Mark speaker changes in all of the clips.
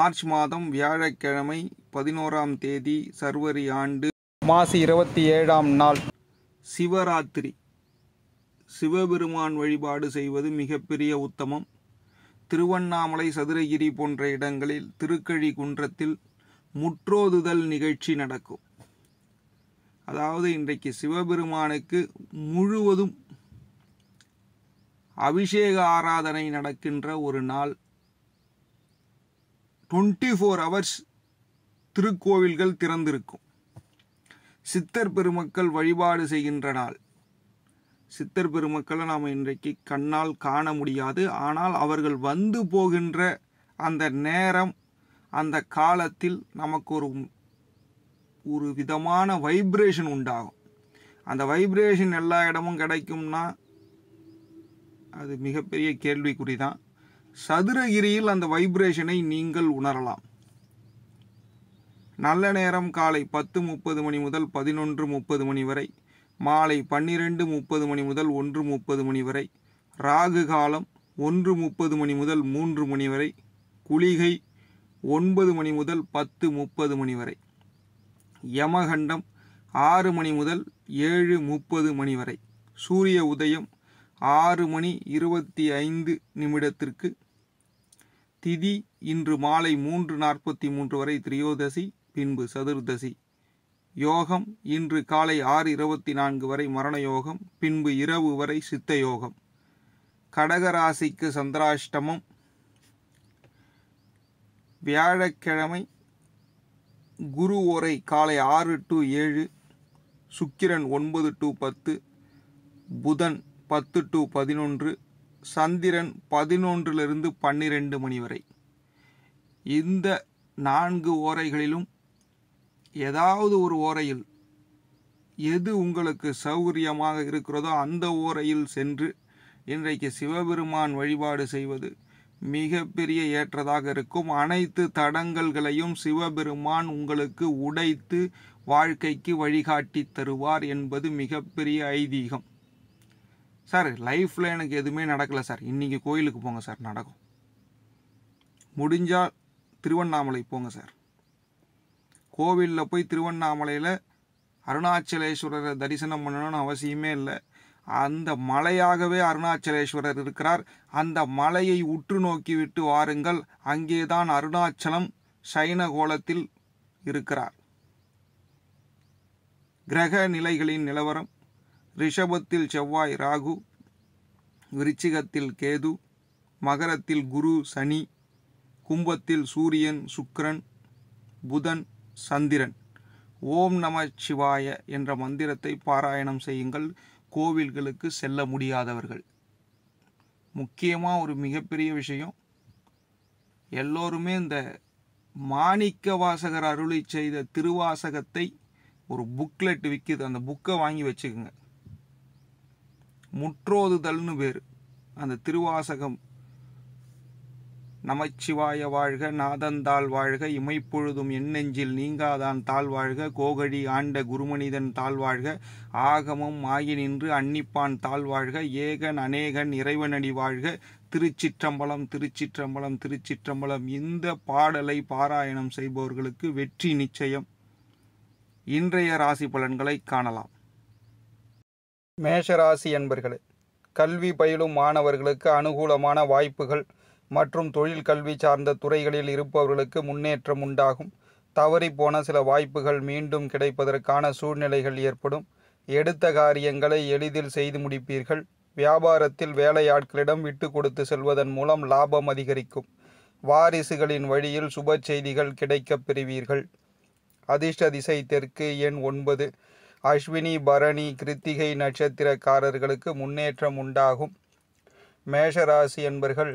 Speaker 1: March மாதம் வியாழக்கிழமை பதினோராம் தேதி சர்வரி ஆண்டு மாசி இருபத்தி ஏழாம் நாள் சிவராத்திரி சிவபெருமான் வழிபாடு செய்வது மிகப்பெரிய உத்தமம் திருவண்ணாமலை சதுரகிரி போன்ற இடங்களில் திருக்கழி குன்றத்தில் முற்றோதுதல் நிகழ்ச்சி நடக்கும் அதாவது இன்றைக்கு சிவபெருமானுக்கு முழுவதும் அபிஷேக ஆராதனை நடக்கின்ற ஒரு நாள் டுவெண்ட்டி ஃபோர் ஹவர்ஸ் திருக்கோவில்கள் திறந்திருக்கும் சித்தர் பெருமக்கள் வழிபாடு செய்கின்ற நாள் சித்தர் பெருமக்களை நாம் இன்றைக்கு கண்ணால் காண முடியாது ஆனால் அவர்கள் வந்து போகின்ற அந்த நேரம் அந்த காலத்தில் நமக்கு ஒரு ஒரு விதமான வைப்ரேஷன் உண்டாகும் அந்த வைப்ரேஷன் எல்லா இடமும் கிடைக்கும்னா அது மிகப்பெரிய கேள்விக்குறி தான் சதுரகிரியில் அந்த வைப்ரேஷனை நீங்கள் உணரலாம் நல்ல நேரம் காலை பத்து முப்பது மணி முதல் பதினொன்று முப்பது மணி வரை மாலை பன்னிரெண்டு முப்பது மணி முதல் ஒன்று முப்பது மணி வரை ராகு காலம் ஒன்று முப்பது மணி முதல் மூன்று மணி வரை குளிகை ஒன்பது மணி முதல் பத்து முப்பது மணி வரை யமகண்டம் ஆறு மணி முதல் ஏழு முப்பது மணி வரை சூரிய உதயம் ஆறு மணி இருபத்தி ஐந்து நிமிடத்திற்கு திதி இன்று மாலை மூன்று நாற்பத்தி மூன்று வரை திரியோதசி பின்பு சதுர்தசி யோகம் இன்று காலை ஆறு இருபத்தி நான்கு வரை மரண யோகம் பின்பு இரவு வரை சித்த யோகம் கடகராசிக்கு சந்திராஷ்டமம் வியாழக்கிழமை குரு ஓரை காலை ஆறு டு ஏழு சுக்கிரன் ஒன்பது டு பத்து புதன் பத்து டு பதினொன்று சந்திரன் பதினொன்றிலிருந்து பன்னிரெண்டு மணி வரை இந்த நான்கு ஓரைகளிலும் ஏதாவது ஒரு ஓரையில் எது உங்களுக்கு சௌகரியமாக இருக்கிறதோ அந்த ஓரையில் சென்று இன்றைக்கு சிவபெருமான் வழிபாடு செய்வது மிகப்பெரிய ஏற்றதாக இருக்கும் அனைத்து தடங்கல்களையும் சிவபெருமான் உங்களுக்கு உடைத்து வாழ்க்கைக்கு வழிகாட்டி தருவார் என்பது மிகப்பெரிய ஐதீகம் சார் லைஃப்பில் எனக்கு எதுவுமே நடக்கலை சார் இன்றைக்கி கோயிலுக்கு போங்க சார் நடக்கும் முடிஞ்சால் திருவண்ணாமலை போங்க சார் கோவிலில் போய் திருவண்ணாமலையில் அருணாச்சலேஸ்வரரை தரிசனம் பண்ணணும்னு அவசியமே இல்லை அந்த மலையாகவே அருணாச்சலேஸ்வரர் இருக்கிறார் அந்த மலையை உற்று நோக்கி விட்டு வாருங்கள் அங்கேதான் அருணாச்சலம் சைன கோலத்தில் இருக்கிறார் கிரக நிலைகளின் நிலவரம் ரிஷபத்தில் செவ்வாய் ராகு விருச்சிகத்தில் கேது மகரத்தில் குரு சனி கும்பத்தில் சூரியன் சுக்கிரன் புதன் சந்திரன் ஓம் நம சிவாய என்ற மந்திரத்தை பாராயணம் செய்யுங்கள் கோவில்களுக்கு செல்ல முடியாதவர்கள் முக்கியமாக ஒரு மிகப்பெரிய விஷயம் எல்லோருமே இந்த மாணிக்க வாசகர் அருளி செய்த திருவாசகத்தை ஒரு புக்லெட் விற்கிது அந்த புக்கை வாங்கி வச்சுக்கோங்க முற்றோதுதல்னு பேர் அந்த திருவாசகம் நமச்சிவாய வாழ்க நாதந்தாள் வாழ்க இமைப்பொழுதும் எண்ணெஞ்சில் நீங்காதான் தாழ் வாழ்க கோகழி ஆண்ட குருமனிதன் தாழ் வாழ்க ஆகமம் ஆகி நின்று அன்னிப்பான் தாழ் வாழ்க ஏகன் அநேகன் இறைவனடி வாழ்க திருச்சிற்றம்பலம் திருச்சிற்றம்பலம் திருச்சிற்றம்பலம் இந்த பாடலை பாராயணம் செய்பவர்களுக்கு வெற்றி நிச்சயம் இன்றைய ராசி பலன்களை காணலாம் மேஷராசி என்பர்களே கல்வி பயிலும் மாணவர்களுக்கு அனுகூலமான வாய்ப்புகள் மற்றும் தொழில் கல்வி சார்ந்த துறைகளில் இருப்பவர்களுக்கு முன்னேற்றம் உண்டாகும் தவறிப்போன சில வாய்ப்புகள் மீண்டும் கிடைப்பதற்கான சூழ்நிலைகள் ஏற்படும் எடுத்த காரியங்களை எளிதில் செய்து முடிப்பீர்கள் வியாபாரத்தில் வேலையாட்களிடம் விட்டு கொடுத்து செல்வதன் மூலம் லாபம் அதிகரிக்கும் வாரிசுகளின் வழியில் சுப செய்திகள் கிடைக்கப் பெறுவீர்கள் அதிர்ஷ்ட திசை தெற்கு எண் ஒன்பது அஸ்வினி பரணி கிருத்திகை நட்சத்திரக்காரர்களுக்கு முன்னேற்றம் உண்டாகும் மேஷராசி என்பர்கள்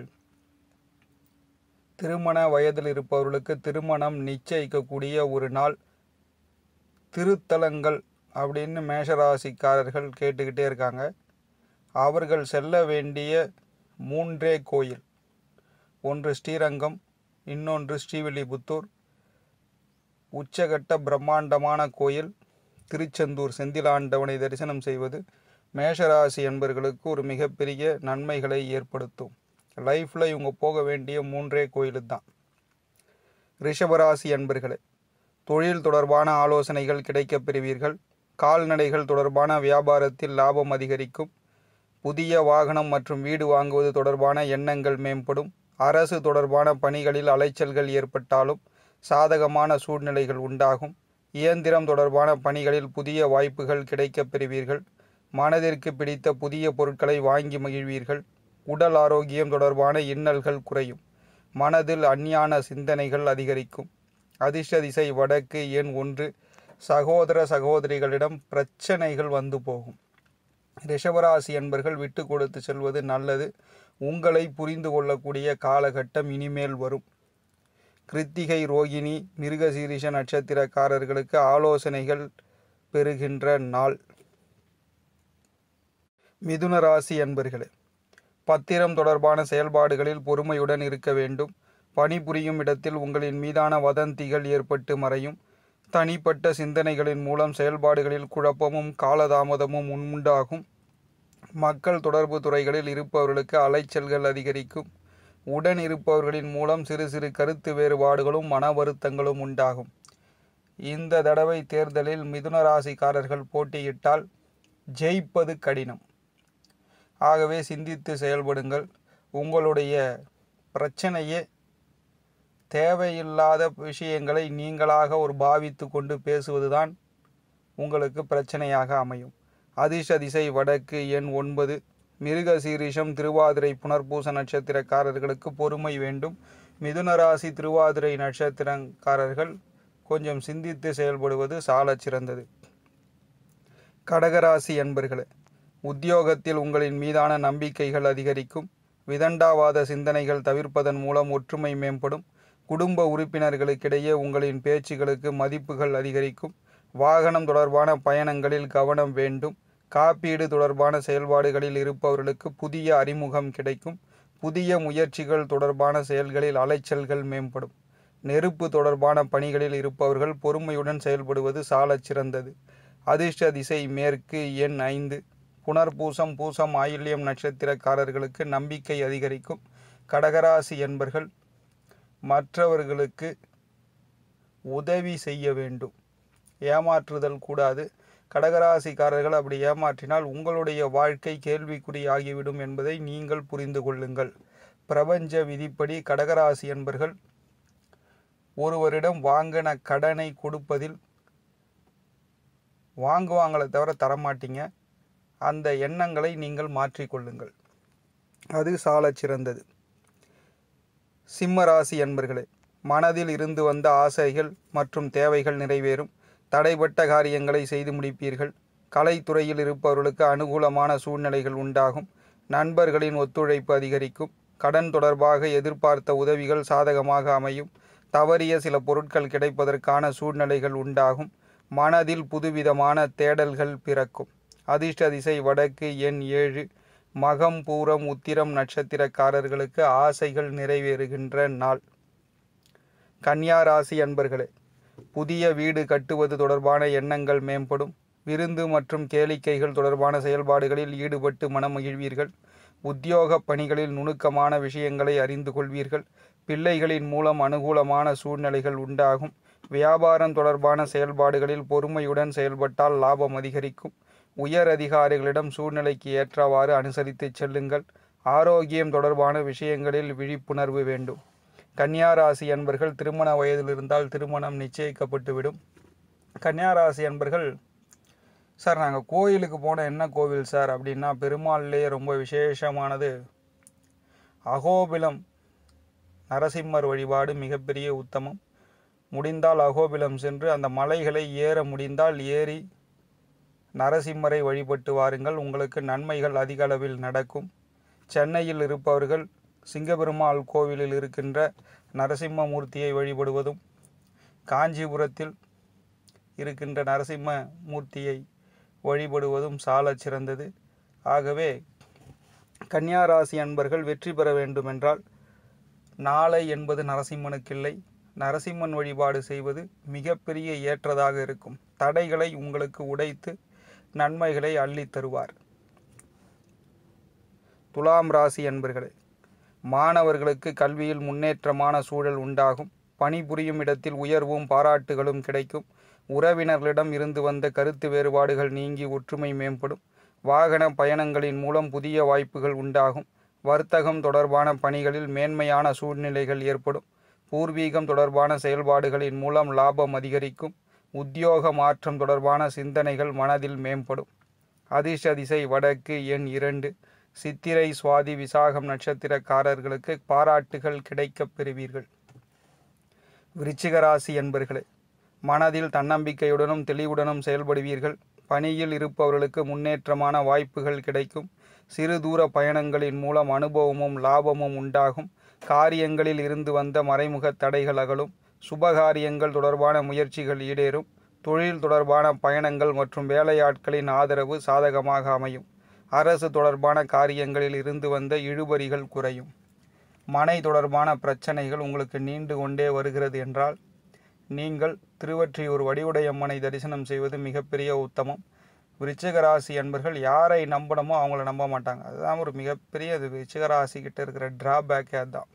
Speaker 1: திருமண வயதில் இருப்பவர்களுக்கு திருமணம் நிச்சயிக்கக்கூடிய ஒரு நாள் திருத்தலங்கள் அப்படின்னு மேஷராசிக்காரர்கள் கேட்டுக்கிட்டே இருக்காங்க அவர்கள் செல்ல வேண்டிய மூன்றே கோயில் ஒன்று ஸ்ரீரங்கம் இன்னொன்று ஸ்ரீவில்லிபுத்தூர் உச்சகட்ட பிரம்மாண்டமான கோயில் திருச்செந்தூர் செந்திலாண்டவனை தரிசனம் செய்வது மேஷராசி என்பர்களுக்கு ஒரு மிகப்பெரிய நன்மைகளை ஏற்படுத்தும் லைஃப்பில் இவங்க போக வேண்டிய மூன்றே கோயில் தான் ரிஷபராசி அன்பர்களே தொழில் தொடர்பான ஆலோசனைகள் கிடைக்கப் பெறுவீர்கள் கால்நடைகள் தொடர்பான வியாபாரத்தில் லாபம் அதிகரிக்கும் புதிய வாகனம் மற்றும் வீடு வாங்குவது தொடர்பான எண்ணங்கள் மேம்படும் அரசு தொடர்பான பணிகளில் அலைச்சல்கள் ஏற்பட்டாலும் சாதகமான சூழ்நிலைகள் உண்டாகும் இயந்திரம் தொடர்பான பணிகளில் புதிய வாய்ப்புகள் கிடைக்கப் பெறுவீர்கள் மனதிற்கு பிடித்த புதிய பொருட்களை வாங்கி மகிழ்வீர்கள் உடல் ஆரோக்கியம் தொடர்பான இன்னல்கள் குறையும் மனதில் அஞ்ஞான சிந்தனைகள் அதிகரிக்கும் அதிர்ஷ்ட திசை வடக்கு எண் ஒன்று சகோதர சகோதரிகளிடம் பிரச்சனைகள் வந்து போகும் ரிஷபராசி என்பர்கள் விட்டு கொடுத்து செல்வது நல்லது உங்களை புரிந்து கொள்ளக்கூடிய காலகட்டம் இனிமேல் வரும் கிருத்திகை ரோகிணி மிருகசீரிஷ நட்சத்திரக்காரர்களுக்கு ஆலோசனைகள் பெறுகின்ற நாள் மிதுன ராசி என்பர்களே பத்திரம் தொடர்பான செயல்பாடுகளில் பொறுமையுடன் இருக்க வேண்டும் பணிபுரியும் இடத்தில் உங்களின் மீதான வதந்திகள் ஏற்பட்டு மறையும் தனிப்பட்ட சிந்தனைகளின் மூலம் செயல்பாடுகளில் குழப்பமும் காலதாமதமும் உண்டாகும் மக்கள் தொடர்பு துறைகளில் இருப்பவர்களுக்கு அலைச்சல்கள் அதிகரிக்கும் உடன் இருப்பவர்களின் மூலம் சிறு சிறு கருத்து வேறுபாடுகளும் மன வருத்தங்களும் உண்டாகும் இந்த தடவை தேர்தலில் மிதுன ராசிக்காரர்கள் போட்டியிட்டால் ஜெயிப்பது கடினம் ஆகவே சிந்தித்து செயல்படுங்கள் உங்களுடைய பிரச்சனையே தேவையில்லாத விஷயங்களை நீங்களாக ஒரு பாவித்து கொண்டு பேசுவதுதான் உங்களுக்கு பிரச்சனையாக அமையும் அதிர்ஷ்ட திசை வடக்கு எண் ஒன்பது மிருக சீரிஷம் திருவாதிரை புனர்பூச நட்சத்திரக்காரர்களுக்கு பொறுமை வேண்டும் மிதுன ராசி திருவாதிரை நட்சத்திரக்காரர்கள் கொஞ்சம் சிந்தித்து செயல்படுவது சாலச் சிறந்தது கடகராசி என்பர்களே உத்தியோகத்தில் உங்களின் மீதான நம்பிக்கைகள் அதிகரிக்கும் விதண்டாவாத சிந்தனைகள் தவிர்ப்பதன் மூலம் ஒற்றுமை மேம்படும் குடும்ப உறுப்பினர்களுக்கிடையே உங்களின் பேச்சுகளுக்கு மதிப்புகள் அதிகரிக்கும் வாகனம் தொடர்பான பயணங்களில் கவனம் வேண்டும் காப்பீடு தொடர்பான செயல்பாடுகளில் இருப்பவர்களுக்கு புதிய அறிமுகம் கிடைக்கும் புதிய முயற்சிகள் தொடர்பான செயல்களில் அலைச்சல்கள் மேம்படும் நெருப்பு தொடர்பான பணிகளில் இருப்பவர்கள் பொறுமையுடன் செயல்படுவது சாலச் சிறந்தது அதிர்ஷ்ட திசை மேற்கு எண் ஐந்து புனர்பூசம் பூசம் ஆயில்யம் நட்சத்திரக்காரர்களுக்கு நம்பிக்கை அதிகரிக்கும் கடகராசி என்பர்கள் மற்றவர்களுக்கு உதவி செய்ய வேண்டும் ஏமாற்றுதல் கூடாது கடகராசிக்காரர்கள் அப்படி ஏமாற்றினால் உங்களுடைய வாழ்க்கை கேள்விக்குறியாகிவிடும் என்பதை நீங்கள் புரிந்து கொள்ளுங்கள் பிரபஞ்ச விதிப்படி கடகராசி என்பர்கள் ஒருவரிடம் வாங்கின கடனை கொடுப்பதில் வாங்குவாங்களே தவிர தரமாட்டீங்க அந்த எண்ணங்களை நீங்கள் மாற்றிக்கொள்ளுங்கள் அது சாலச் சிறந்தது சிம்ம ராசி என்பர்களே மனதில் இருந்து வந்த ஆசைகள் மற்றும் தேவைகள் நிறைவேறும் தடைப்பட்ட காரியங்களை செய்து முடிப்பீர்கள் கலைத்துறையில் இருப்பவர்களுக்கு அனுகூலமான சூழ்நிலைகள் உண்டாகும் நண்பர்களின் ஒத்துழைப்பு அதிகரிக்கும் கடன் தொடர்பாக எதிர்பார்த்த உதவிகள் சாதகமாக அமையும் தவறிய சில பொருட்கள் கிடைப்பதற்கான சூழ்நிலைகள் உண்டாகும் மனதில் புதுவிதமான தேடல்கள் பிறக்கும் அதிர்ஷ்ட திசை வடக்கு எண் ஏழு மகம் பூரம் உத்திரம் நட்சத்திரக்காரர்களுக்கு ஆசைகள் நிறைவேறுகின்ற நாள் கன்னியா ராசி அன்பர்களே புதிய வீடு கட்டுவது தொடர்பான எண்ணங்கள் மேம்படும் விருந்து மற்றும் கேளிக்கைகள் தொடர்பான செயல்பாடுகளில் ஈடுபட்டு மனமகிழ்வீர்கள் உத்தியோக பணிகளில் நுணுக்கமான விஷயங்களை அறிந்து கொள்வீர்கள் பிள்ளைகளின் மூலம் அனுகூலமான சூழ்நிலைகள் உண்டாகும் வியாபாரம் தொடர்பான செயல்பாடுகளில் பொறுமையுடன் செயல்பட்டால் லாபம் அதிகரிக்கும் உயர் அதிகாரிகளிடம் சூழ்நிலைக்கு ஏற்றவாறு அனுசரித்து செல்லுங்கள் ஆரோக்கியம் தொடர்பான விஷயங்களில் விழிப்புணர்வு வேண்டும் கன்னியாராசி அன்பர்கள் திருமண வயதில் இருந்தால் திருமணம் நிச்சயிக்கப்பட்டுவிடும் கன்னியாராசி அன்பர்கள் சார் நாங்கள் கோயிலுக்கு போன என்ன கோவில் சார் அப்படின்னா பெருமாள்லேயே ரொம்ப விசேஷமானது அகோபிலம் நரசிம்மர் வழிபாடு மிகப்பெரிய உத்தமம் முடிந்தால் அகோபிலம் சென்று அந்த மலைகளை ஏற முடிந்தால் ஏறி நரசிம்மரை வழிபட்டு வாருங்கள் உங்களுக்கு நன்மைகள் அதிக அளவில் நடக்கும் சென்னையில் இருப்பவர்கள் சிங்கபெருமாள் கோவிலில் இருக்கின்ற நரசிம்ம மூர்த்தியை வழிபடுவதும் காஞ்சிபுரத்தில் இருக்கின்ற நரசிம்ம மூர்த்தியை வழிபடுவதும் சாலச் சிறந்தது ஆகவே கன்னியாராசி அன்பர்கள் வெற்றி பெற வேண்டுமென்றால் நாளை என்பது நரசிம்மனுக்கில்லை நரசிம்மன் வழிபாடு செய்வது மிகப்பெரிய ஏற்றதாக இருக்கும் தடைகளை உங்களுக்கு உடைத்து நன்மைகளை அள்ளித் தருவார் துலாம் ராசி அன்பர்களே மாணவர்களுக்கு கல்வியில் முன்னேற்றமான சூழல் உண்டாகும் பணிபுரியும் இடத்தில் உயர்வும் பாராட்டுகளும் கிடைக்கும் உறவினர்களிடம் இருந்து வந்த கருத்து வேறுபாடுகள் நீங்கி ஒற்றுமை மேம்படும் வாகன பயணங்களின் மூலம் புதிய வாய்ப்புகள் உண்டாகும் வர்த்தகம் தொடர்பான பணிகளில் மேன்மையான சூழ்நிலைகள் ஏற்படும் பூர்வீகம் தொடர்பான செயல்பாடுகளின் மூலம் லாபம் அதிகரிக்கும் உத்தியோக மாற்றம் தொடர்பான சிந்தனைகள் மனதில் மேம்படும் அதிர்ஷ்ட திசை வடக்கு எண் இரண்டு சித்திரை சுவாதி விசாகம் நட்சத்திரக்காரர்களுக்கு பாராட்டுகள் கிடைக்கப் பெறுவீர்கள் விருச்சிக ராசி என்பர்களே மனதில் தன்னம்பிக்கையுடனும் தெளிவுடனும் செயல்படுவீர்கள் பணியில் இருப்பவர்களுக்கு முன்னேற்றமான வாய்ப்புகள் கிடைக்கும் சிறு தூர பயணங்களின் மூலம் அனுபவமும் லாபமும் உண்டாகும் காரியங்களில் இருந்து வந்த மறைமுக தடைகள் அகலும் சுபகாரியங்கள் தொடர்பான முயற்சிகள் ஈடேறும் தொழில் தொடர்பான பயணங்கள் மற்றும் வேலையாட்களின் ஆதரவு சாதகமாக அமையும் அரசு தொடர்பான காரியங்களில் இருந்து வந்த இழுபறிகள் குறையும் மனை தொடர்பான பிரச்சனைகள் உங்களுக்கு நீண்டு கொண்டே வருகிறது என்றால் நீங்கள் திருவற்றியூர் வடிவுடையம்மனை தரிசனம் செய்வது மிகப்பெரிய உத்தமம் விருச்சிக ராசி என்பர்கள் யாரை நம்பணுமோ அவங்கள நம்ப மாட்டாங்க அதுதான் ஒரு மிகப்பெரிய இது விருச்சிக ராசி கிட்ட இருக்கிற டிராபேக்கே அதுதான்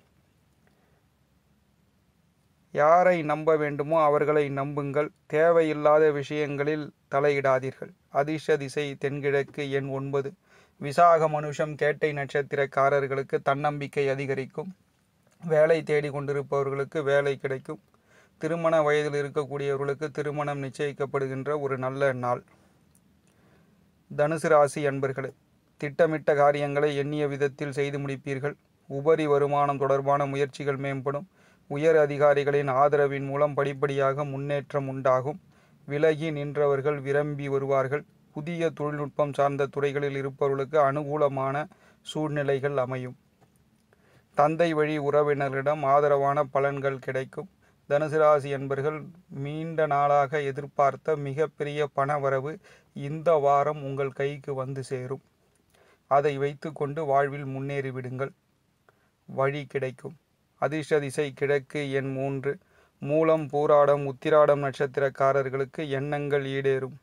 Speaker 1: யாரை நம்ப வேண்டுமோ அவர்களை நம்புங்கள் தேவையில்லாத விஷயங்களில் தலையிடாதீர்கள் அதிர்ஷ்ட திசை தென்கிழக்கு எண் ஒன்பது விசாக மனுஷம் கேட்டை நட்சத்திரக்காரர்களுக்கு தன்னம்பிக்கை அதிகரிக்கும் வேலை தேடி கொண்டிருப்பவர்களுக்கு வேலை கிடைக்கும் திருமண வயதில் இருக்கக்கூடியவர்களுக்கு திருமணம் நிச்சயிக்கப்படுகின்ற ஒரு நல்ல நாள் தனுசு ராசி அன்பர்களே திட்டமிட்ட காரியங்களை எண்ணிய விதத்தில் செய்து முடிப்பீர்கள் உபரி வருமானம் தொடர்பான முயற்சிகள் மேம்படும் உயர் அதிகாரிகளின் ஆதரவின் மூலம் படிப்படியாக முன்னேற்றம் உண்டாகும் விலகி நின்றவர்கள் விரும்பி வருவார்கள் புதிய தொழில்நுட்பம் சார்ந்த துறைகளில் இருப்பவர்களுக்கு அனுகூலமான சூழ்நிலைகள் அமையும் தந்தை வழி உறவினர்களிடம் ஆதரவான பலன்கள் கிடைக்கும் தனுசு ராசி என்பர்கள் நீண்ட நாளாக எதிர்பார்த்த மிகப்பெரிய பணவரவு இந்த வாரம் உங்கள் கைக்கு வந்து சேரும் அதை வைத்துக்கொண்டு வாழ்வில் முன்னேறிவிடுங்கள் வழி கிடைக்கும் அதிர்ஷ்ட திசை கிழக்கு எண் மூன்று மூலம் பூராடம் உத்திராடம் நட்சத்திரக்காரர்களுக்கு எண்ணங்கள் ஈடேறும்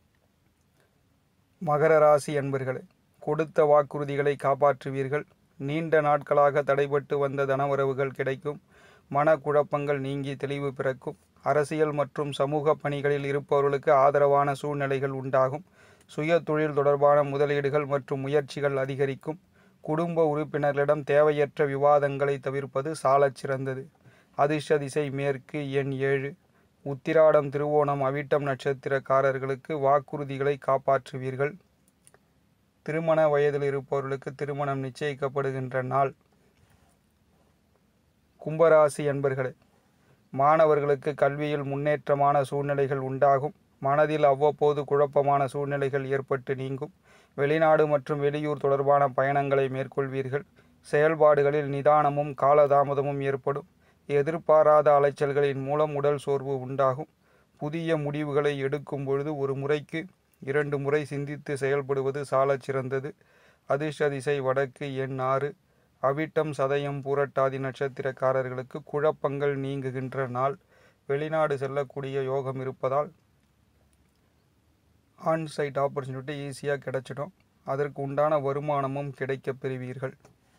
Speaker 1: மகர ராசி என்பர்களே கொடுத்த வாக்குறுதிகளை காப்பாற்றுவீர்கள் நீண்ட நாட்களாக தடைபட்டு வந்த தனவரவுகள் கிடைக்கும் மனக்குழப்பங்கள் நீங்கி தெளிவு பிறக்கும் அரசியல் மற்றும் சமூக பணிகளில் இருப்பவர்களுக்கு ஆதரவான சூழ்நிலைகள் உண்டாகும் சுய தொழில் தொடர்பான முதலீடுகள் மற்றும் முயற்சிகள் அதிகரிக்கும் குடும்ப உறுப்பினர்களிடம் தேவையற்ற விவாதங்களை தவிர்ப்பது சாலச் சிறந்தது அதிர்ஷ்ட திசை மேற்கு எண் ஏழு உத்திராடம் திருவோணம் அவிட்டம் நட்சத்திரக்காரர்களுக்கு வாக்குறுதிகளை காப்பாற்றுவீர்கள் திருமண வயதில் இருப்பவர்களுக்கு திருமணம் நிச்சயிக்கப்படுகின்ற நாள் கும்பராசி என்பர்களே மாணவர்களுக்கு கல்வியில் முன்னேற்றமான சூழ்நிலைகள் உண்டாகும் மனதில் அவ்வப்போது குழப்பமான சூழ்நிலைகள் ஏற்பட்டு நீங்கும் வெளிநாடு மற்றும் வெளியூர் தொடர்பான பயணங்களை மேற்கொள்வீர்கள் செயல்பாடுகளில் நிதானமும் காலதாமதமும் ஏற்படும் எதிர்பாராத அலைச்சல்களின் மூலம் உடல் சோர்வு உண்டாகும் புதிய முடிவுகளை எடுக்கும் பொழுது ஒரு முறைக்கு இரண்டு முறை சிந்தித்து செயல்படுவது சாலச் சிறந்தது அதிர்ஷ்ட திசை வடக்கு எண் ஆறு அவிட்டம் சதயம் பூரட்டாதி நட்சத்திரக்காரர்களுக்கு குழப்பங்கள் நீங்குகின்ற நாள் வெளிநாடு செல்லக்கூடிய யோகம் இருப்பதால் ஆன் சைட் ஆப்பர்ச்சுனிட்டி ஈஸியாக கிடைச்சிடும் அதற்கு உண்டான வருமானமும் கிடைக்கப் பெறுவீர்கள்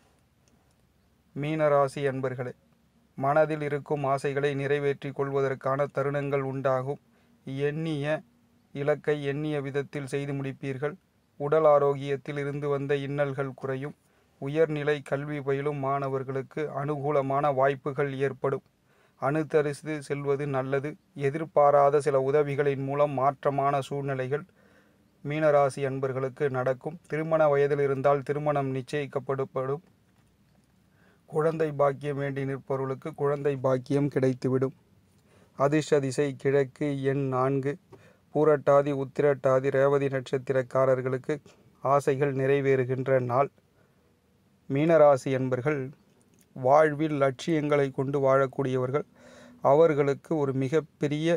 Speaker 1: மீனராசி என்பர்களே மனதில் இருக்கும் ஆசைகளை நிறைவேற்றிக் கொள்வதற்கான தருணங்கள் உண்டாகும் எண்ணிய இலக்கை எண்ணிய விதத்தில் செய்து முடிப்பீர்கள் உடல் ஆரோக்கியத்தில் இருந்து வந்த இன்னல்கள் குறையும் உயர்நிலை கல்வி பயிலும் மாணவர்களுக்கு அனுகூலமான வாய்ப்புகள் ஏற்படும் அனுசரித்து செல்வது நல்லது எதிர்பாராத சில உதவிகளின் மூலம் மாற்றமான சூழ்நிலைகள் மீனராசி அன்பர்களுக்கு நடக்கும் திருமண வயதில் இருந்தால் திருமணம் நிச்சயிக்கப்படும் குழந்தை பாக்கியம் வேண்டி நிற்பவர்களுக்கு குழந்தை பாக்கியம் கிடைத்துவிடும் அதிர்ஷ்ட திசை கிழக்கு எண் நான்கு பூரட்டாதி உத்திரட்டாதி ரேவதி நட்சத்திரக்காரர்களுக்கு ஆசைகள் நிறைவேறுகின்ற நாள் மீனராசி என்பர்கள் வாழ்வில் லட்சியங்களை கொண்டு வாழக்கூடியவர்கள் அவர்களுக்கு ஒரு மிகப்பெரிய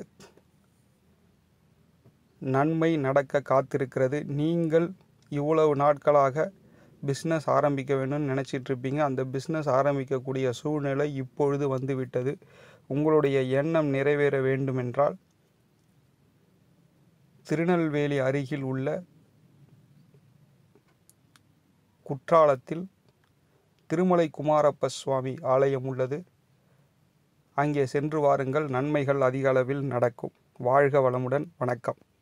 Speaker 1: நன்மை நடக்க காத்திருக்கிறது நீங்கள் இவ்வளவு நாட்களாக பிஸ்னஸ் ஆரம்பிக்க வேணும்னு நினச்சிட்டு இருப்பீங்க அந்த பிஸ்னஸ் ஆரம்பிக்கக்கூடிய சூழ்நிலை இப்பொழுது வந்துவிட்டது உங்களுடைய எண்ணம் நிறைவேற வேண்டுமென்றால் திருநெல்வேலி அருகில் உள்ள குற்றாலத்தில் திருமலை குமாரப்ப சுவாமி ஆலயம் உள்ளது அங்கே சென்று வாருங்கள் நன்மைகள் அதிக அளவில் நடக்கும் வாழ்க வளமுடன் வணக்கம்